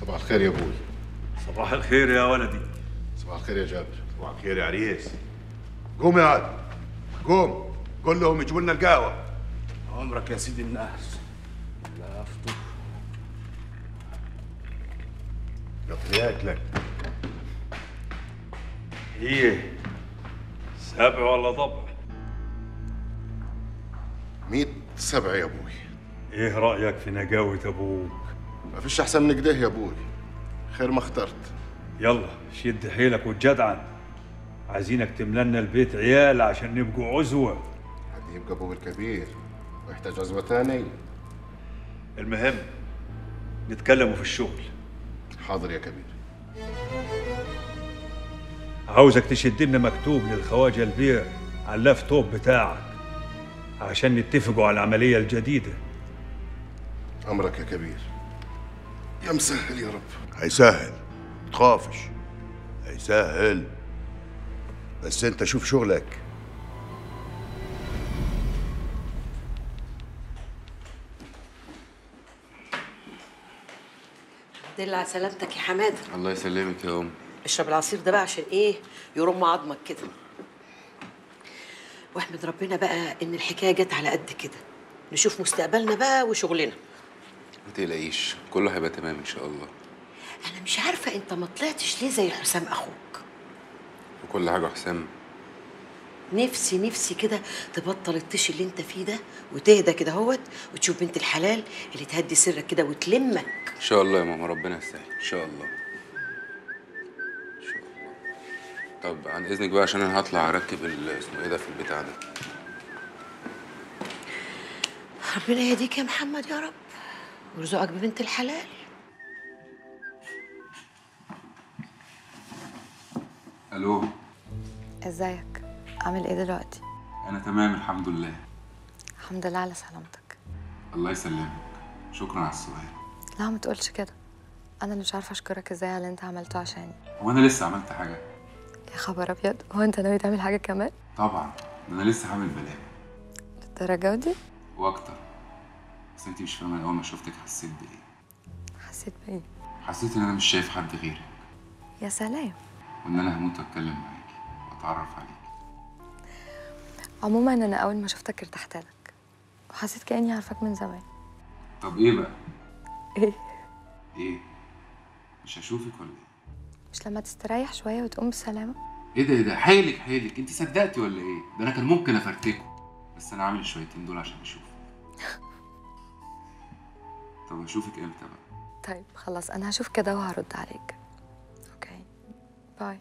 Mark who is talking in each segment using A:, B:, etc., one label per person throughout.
A: صباح الخير يا ابوي
B: صباح الخير يا ولدي
A: صباح الخير يا جابر
C: صباح الخير يا عريس قوم يا عاد قوم قول لهم يجيبوا لنا القهوه
D: عمرك يا سيدي الناس لا افطر
C: قطريات لك
B: هي سبع ولا ضبع
A: ميت سبع يا ابوي
B: ايه رايك في نجاوه ابوك
A: ما فيش احسن من كده يا ابوي خير ما اخترت
B: يلا شد حيلك وتجدعن عايزينك تملنا البيت عيال عشان نبقوا عزوه
A: حد يبقى ابوه الكبير ويحتاج عزوه تاني
B: المهم نتكلموا في الشغل
A: حاضر يا كبير
B: عاوزك تشد لنا مكتوب للخواجه البيع على اللابتوب بتاعك عشان نتفقوا على العمليه الجديده
A: امرك يا كبير يا مسهل يا رب
C: هيسهل تخافش هيسهل بس انت شوف شغلك
E: الحمد لله على سلامتك يا حماده
F: الله يسلمك يا ام
E: اشرب العصير ده بقى عشان ايه يرم عظمك كده واحمد ربنا بقى ان الحكايه جت على قد كده نشوف مستقبلنا بقى وشغلنا
F: ما تقلقيش كله هيبقى تمام ان شاء الله
E: انا مش عارفه انت ما طلعتش ليه زي حسام اخوك
F: وكل حاجه حسام
E: نفسي نفسي كده تبطل الطيش اللي انت فيه ده وتهدى كده اهوت وتشوف بنت الحلال اللي تهدي سرك كده وتلمك
F: ان شاء الله يا ماما ربنا يسهل ان شاء الله ان شاء الله طب عن اذنك بقى عشان انا هطلع اركب ال- اسمه ايه ده في البتاع ده
E: ربنا يهديك يا محمد يا رب ويرزقك ببنت الحلال
F: الو
G: ازيك عامل ايه دلوقتي
F: انا تمام الحمد لله
G: الحمد لله على سلامتك
F: الله يسلمك شكرا على السؤال
G: لا ما تقولش كده انا اللي مش عارفه اشكرك ازاي على اللي انت عملته عشاني
F: هو انا لسه عملت حاجه
G: يا خبر ابيض هو انت ناوي تعمل حاجه كمان
F: طبعا ده انا لسه عامل بلاوي
G: للدرجه دي
F: واكتر بس انت مش فاهمه أنا اول ما شفتك حسيت بايه
G: حسيت بايه
F: حسيت ان انا مش شايف حد غيرك
G: يا سلام
F: وان انا هموت واتكلم معاكي واتعرف عليك
G: عموما انا اول ما شفتك ارتحت لك وحسيت كاني عارفاك من زمان
F: طب ايه بقى
G: ايه
F: ايه مش هشوفك ولا ايه
G: مش لما تستريح شويه وتقوم بالسلامه
F: ايه ده ايه ده حيلك حيلك انت صدقتي ولا ايه ده انا كان ممكن افرتكه بس انا عامل الشويتين دول عشان اشوف طب اشوفك امتى بقى
G: طيب خلاص انا هشوف كده وهرد عليك اوكي باي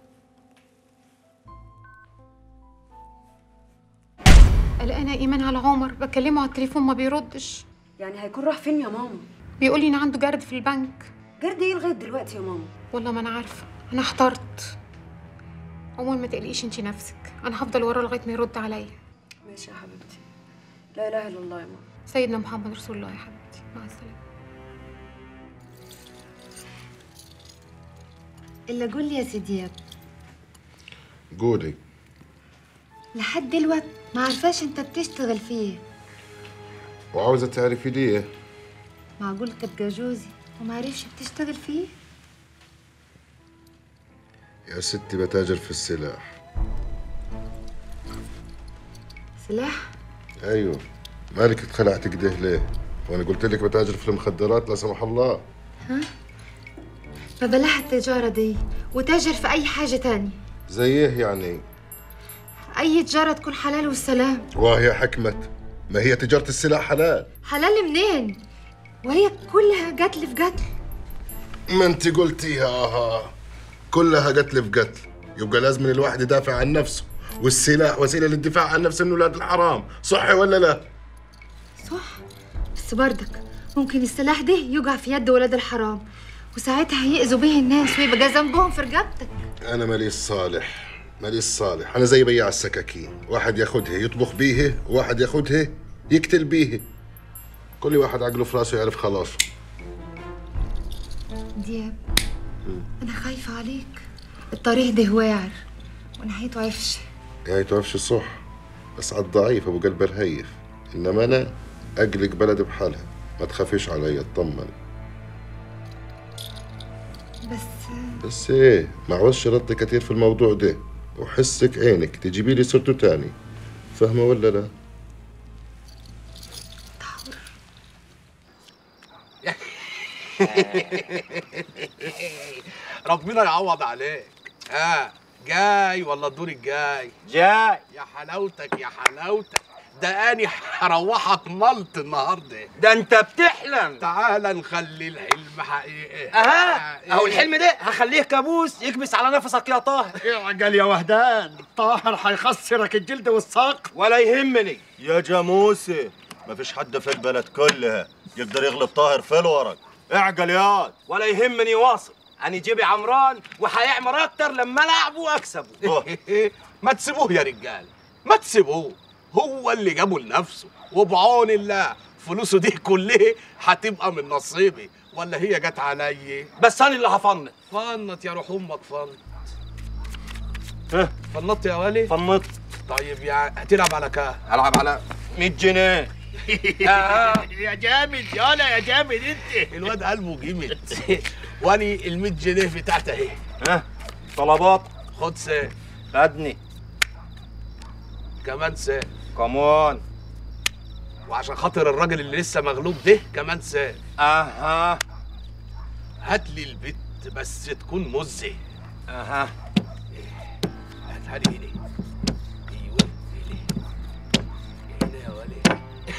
H: قلقانة إيمان على عمر بكلمه على التليفون ما بيردش
I: يعني هيكون راح فين يا ماما؟
H: بيقول لي إن عنده جرد في البنك
I: جرد ايه لغايه دلوقتي يا ماما؟
H: والله ما أنا عارفة أنا احترت عموما ما تقلقيش انتي نفسك أنا هفضل ورا لغاية ما يرد عليا
I: ماشي يا حبيبتي لا اله الا الله يا ماما
H: سيدنا محمد رسول الله يا حبيبتي مع السلامة
J: إلا قول لي يا سيدياب
A: قولي
J: لحد دلوقت ما عارفاش انت بتشتغل فيه
A: وعاوزه تعرفي ليه
J: معقول تبقى جوزي وما عارفش بتشتغل فيه
A: يا ستي بتاجر في السلاح
J: سلاح
A: ايوه مالك اتخلعت كده ليه وانا قلت لك بتاجر في المخدرات لا سمح الله
J: ها فبلاها التجارة دي وتاجر في أي حاجة تانية
A: زي ايه يعني
J: أي تجارة تكون حلال والسلام
A: وهي حكمت ما هي تجاره السلاح حلال
J: حلال منين وهي كلها قتل في قتل
A: ما انت قلتيها آه. كلها قتل في قتل يبقى لازم الواحد يدافع عن نفسه والسلاح وسيله للدفاع عن نفسه من ولاد الحرام صح ولا لا
J: صح بس بردك ممكن السلاح ده يقع في يد ولاد الحرام وساعتها هيأذوا به الناس ويبقى ذنبهم في رقبتك
A: انا ماليش صالح ماليش صالح انا زي بياع السكاكين واحد ياخدها يطبخ بيها وواحد ياخدها يقتل بيها كل واحد عقله في راسه يعرف خلاصه
J: دياب أنا خايفة عليك الطريق ده واعر ونهايته عفش
A: يعني توقفش الصح بس على الضعيف ابو قلب الهيف انما انا اقلق بلد بحالها ما تخافيش علي اطمن
J: بس
A: بس ايه ما عوزش رد كتير في الموضوع ده وحسك عينك تجيبي لي سيرته تاني فاهمة ولا لا؟
D: ربنا يعوض عليك ها جاي ولا الدور الجاي
K: جاي
D: يا حلاوتك يا حلاوتك ده اني هروحك ملط النهارده
K: ده انت بتحلم
D: تعال نخلي الحلم حقيقي
K: اها اهو الحلم ده هخليه كابوس يكبس على نفسك يا طاهر
L: اعجل يا وهدان طاهر هيخسرك الجلد والساق
K: ولا يهمني
M: يا جاموسي مفيش حد في البلد كلها يقدر يغلب طاهر في الورق اعقل ياض
K: ولا يهمني واصل انا جيبي عمران وهيعمر اكتر لما العبه واكسبه
D: ما تسيبوه يا رجال ما تسيبوه هو اللي جابه لنفسه وبعون الله فلوسه دي كلها هتبقى من نصيبي ولا هي جت عليا
K: بس انا اللي هفنط
D: فنط يا روح امك فنط فنطت يا ولي
K: فنط
D: طيب يا هتلعب على كام
K: العب على 100 جنيه
D: يا جامد يالا يا جامد انت الواد قلبه جامد واني ال 100 جنيه بتاعتي اهي
K: ها طلبات
D: خد سيف
K: خدني
D: كمان سيف
K: كمان
D: وعشان خاطر الراجل اللي لسه مغلوب ده كمان سيف
K: اها
D: هات لي البت بس تكون مزه
K: اها
D: هاتها لي هنا ايوه هنا هنا يا ولي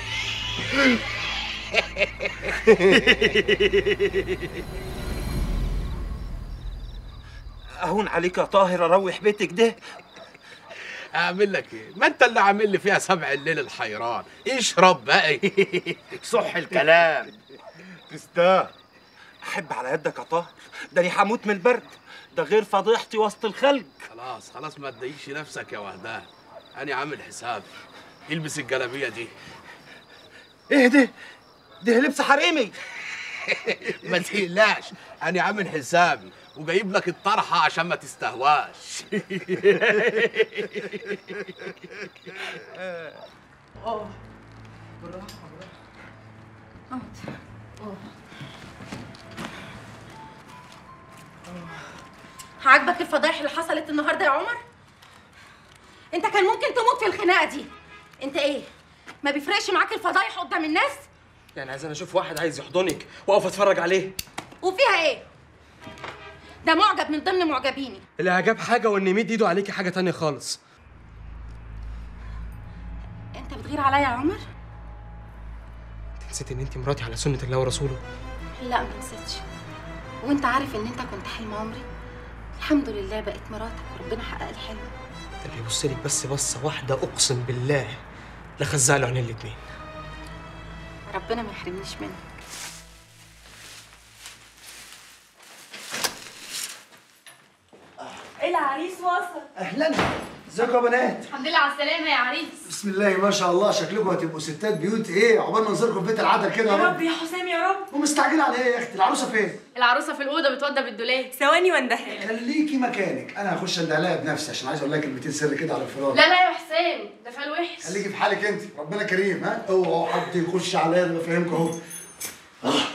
K: اهون عليك يا طاهر اروح بيتك ده
D: اعمل لك ايه ما انت اللي عامل لي فيها سبع الليل الحيران اشرب بقى
K: صح الكلام تستاهل احب على يدك يا طاهر ده انا هموت من البرد ده غير فضيحتي وسط الخلق
D: خلاص خلاص ما تضايقش نفسك يا وهدان انا عامل حسابي البس الجلابيه دي
K: ايه ده ده لبس حريمي
D: ما تقلقش انا عامل حسابي وجايب لك الطرحه عشان ما تستهواش
H: اه
N: عاجبك الفضايح اللي حصلت النهارده يا عمر؟ انت كان ممكن تموت في الخناقه دي انت ايه؟ ما بيفرقش معاك الفضايح قدام الناس؟
O: يعني عايز انا اشوف واحد عايز يحضنك واقف اتفرج عليه
N: وفيها ايه؟ ده معجب من ضمن معجبيني
O: الاعجاب حاجه وان يمد ايده عليكي حاجه تانية خالص
N: انت بتغير عليا يا عمر؟
O: انت نسيت ان انت مراتي على سنه الله ورسوله
N: لا ما نسيتش وانت عارف ان انت كنت حلم عمري الحمد لله بقيت مراتك وربنا حقق الحلم
O: ده اللي يبص لك بس بصه واحده اقسم بالله لخزع له عينين الاتنين
N: ربنا ما يحرمنيش منك
P: العريس وصل
L: اهلا ازيكم يا بنات
P: الحمد لله على السلامة يا عريس
L: بسم الله ما شاء الله شكلكم هتبقوا ستات بيوت ايه عقبال ما نزوركم في بيت العدل كده
P: يا رب يا حسام يا رب
L: ومستعجله على ايه يا اختي العروسه فين
P: العروسة في الأوضة بتوضى بالدولاب ثواني واندهلك
L: خليكي مكانك انا هخش اندهلها بنفسي عشان عايز اقول لك كلمتين سر كده على الفراغ
P: لا لا يا حسام ده فال وحش
L: خليكي في حالك انت ربنا كريم ها اوعوا حد يخش عليا انا بفهمكم اهو آه.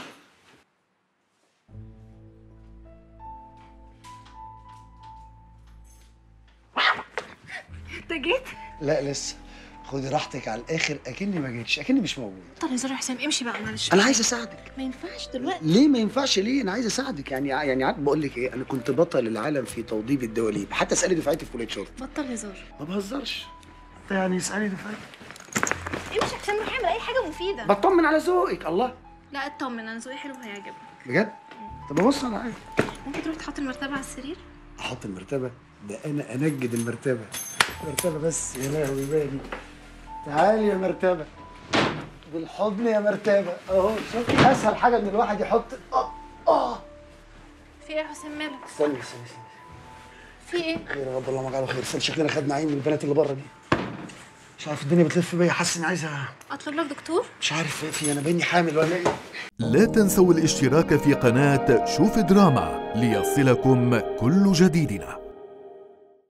P: انت جيت؟
L: لا لسه خدي راحتك على الاخر اكني ما جيتش اكني مش موجود
P: طب هزار يا حسام امشي بقى معلش
L: انا عايز اساعدك
P: ما ينفعش دلوقتي
L: ليه ما ينفعش ليه انا عايز اساعدك يعني يعني عارف بقول لك ايه انا كنت بطل العالم في توضيب الدواليب حتى اسالي دفعتي في كليه شرطه
P: بطل هزار
L: ما بهزرش انت يعني اسالي دفعتي
P: امشي عشان نروح نعمل أي حاجة مفيدة
L: بطمن على ذوقك الله
P: لا اطمن أنا ذوقي حلو وهيعجبك
L: بجد طب بص انا عارف
P: ممكن تروح تحط المرتبة على السرير؟
L: احط المرتبه ده انا انجد المرتبه مرتبه بس يا لهوي بالي تعالي يا مرتبه بالحضن يا مرتبه اهو شوفي اسهل حاجه ان الواحد يحط اه اه
P: في ايه يا حسام مالك؟
L: استني استني استني
P: في ايه؟
L: خير يا رب اللهم اجعله خير استنى شكلنا خدنا عين من البنات اللي بره دي مش عارف الدنيا بتلف بيا حاسس اني عايزه
P: اطلب لك دكتور؟
L: مش عارف في انا بيني حامل ولا ايه
Q: لا تنسوا الاشتراك في قناة شوف دراما ليصلكم كل جديدنا